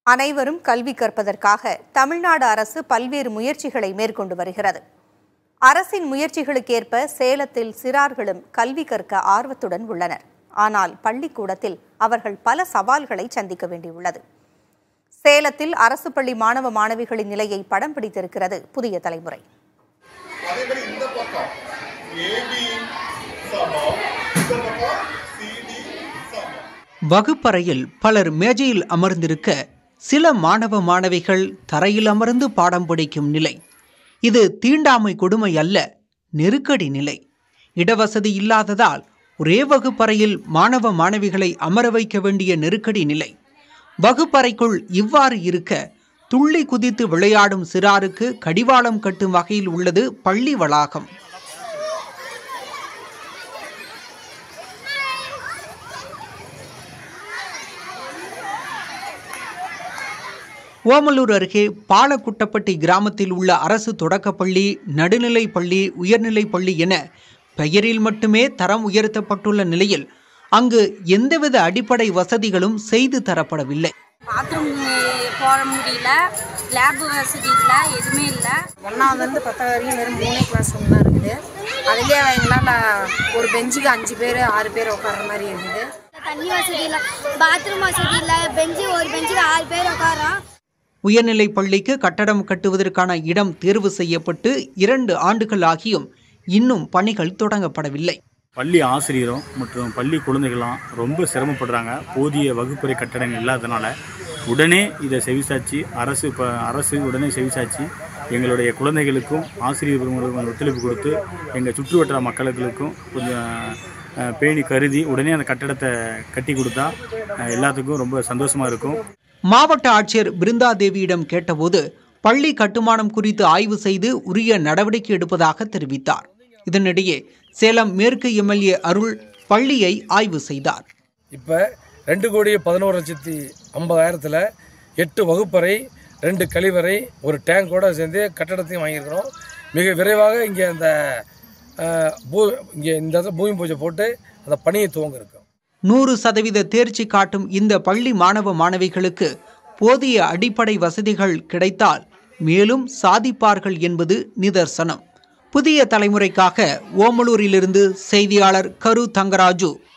அனைவரும் கல்வி கற்பதற்காக தமிழ்நாடு அரசு பல்வேறு முயற்சிகளை மேற்கொண்டு வருகிறது அரசின் முயற்சிகளுக்கேற்ப சேலத்தில் சிறார்களும் கல்வி கற்க ஆர்வத்துடன் உள்ளனர் ஆனால் பள்ளிக்கூடத்தில் அவர்கள் பல சவால்களை சந்திக்க வேண்டியுள்ளது சேலத்தில் அரசு பள்ளி மாணவ மாணவிகளின் நிலையை படம் பிடித்திருக்கிறது புதிய தலைமுறை அதேமாதிரி இந்த பக்கம் ஏபி சமம் இந்த பக்கம் சிடி சமம் வகுப்பறையில் பலர் மேஜையில் அமர்ந்திருக்க சில மாணவ மாணவிகள் தரையில் அமர்ந்து பாடம் படிக்கும் நிலை இது தீண்டாமை கொடுமை அல்ல நெருக்கடி நிலை இடவசதி இல்லாததால் ஒரே வகுப்பறையில் மாணவ மாணவிகளை அமர வைக்க வேண்டிய நெருக்கடி நிலை வகுப்பறைக்குள் இவ்வாறு இருக்க துள்ளி குதித்து விளையாடும் சிறாருக்கு கடிவாளம் கட்டும் வகையில் உள்ளது பள்ளி வளாகம் ஓமலூர் அருகே பாலக்குட்டப்பட்டி கிராமத்தில் உள்ள அரசு தொடக்கப்பள்ளி நடுநிலைப் பள்ளி உயர்நிலைப் பள்ளி என பெயரில் மட்டுமே தரம் உயர்த்தப்பட்டுள்ள நிலையில் அங்கு எந்தவித அடிப்படை வசதிகளும் செய்து தரப்படவில்லை பாத்ரூம் போக முடியல லேப் வசதி இல்லை எதுவுமே இல்லை ஒன்றாவதுலேருந்து பத்தாவது வரைக்கும் வெறும் மூணே கிளாஸ் ரூம் தான் இருக்குது அதுலேயே எங்களால் ஒரு பெஞ்சுக்கு அஞ்சு பேர் ஆறு பேர் உட்கார்ற மாதிரி இருக்குது தண்ணி வசதி இல்லை பாத்ரூம் வசதி இல்லை பெஞ்சு ஒரு பெஞ்சுக்கு ஆறு பேர் உட்காரோம் உயர்நிலைப் பள்ளிக்கு கட்டடம் கட்டுவதற்கான இடம் தேர்வு செய்யப்பட்டு இரண்டு ஆண்டுகள் ஆகியும் இன்னும் பணிகள் தொடங்கப்படவில்லை பள்ளி ஆசிரியரும் மற்றும் பள்ளி குழந்தைகள்லாம் ரொம்ப சிரமப்படுறாங்க போதிய வகுப்பறை கட்டடங்கள் இல்லாதனால உடனே இதை செவிசாச்சு அரசு இப்போ அரசு உடனே செவிசாச்சு எங்களுடைய குழந்தைகளுக்கும் ஆசிரியர் பெருமகளுக்கும் கொஞ்சம் ஒத்துழைப்பு கொடுத்து எங்கள் சுற்றுவட்டார மக்களுக்கும் கொஞ்சம் அஹ், பேணி கருதி உடனே அந்த கட்டடத்தை கட்டி கொடுத்தா அஹ், எல்லாத்துக்கும் ரொம்ப சந்தோஷமாக இருக்கும் மாவட்ட ஆட்சியர் பிருந்தாதேவியிடம் கேட்டபோது பள்ளி கட்டுமானம் குறித்து ஆய்வு செய்து உரிய நடவடிக்கை எடுப்பதாக தெரிவித்தார் இதனிடையே சேலம் மேற்கு எம்எல்ஏ அருள் பள்ளியை ஆய்வு செய்தார் இப்போ ரெண்டு கோடி பதினோரு லட்சத்தி ஐம்பதாயிரத்தில் எட்டு வகுப்பறை ரெண்டு கழிவறை ஒரு டேங்கோட சேர்ந்து கட்டடத்தையும் வாங்கியிருக்கிறோம் மிக விரைவாக இங்கே அந்த அஹ், பூ இங்கே இந்த இடத்துல பூமி பூஜை போட்டு அந்த பணியை துவங்க இருக்கோம் நூறு சதவீத தேர்ச்சி காட்டும் இந்த பள்ளி மாணவ மாணவிகளுக்கு போதிய அடிப்படை வசதிகள் கிடைத்தால் மேலும் சாதிப்பார்கள் என்பது நிதர்சனம் புதிய தலைமுறைக்காக ஓமலூரிலிருந்து செய்தியாளர் கரு தங்கராஜு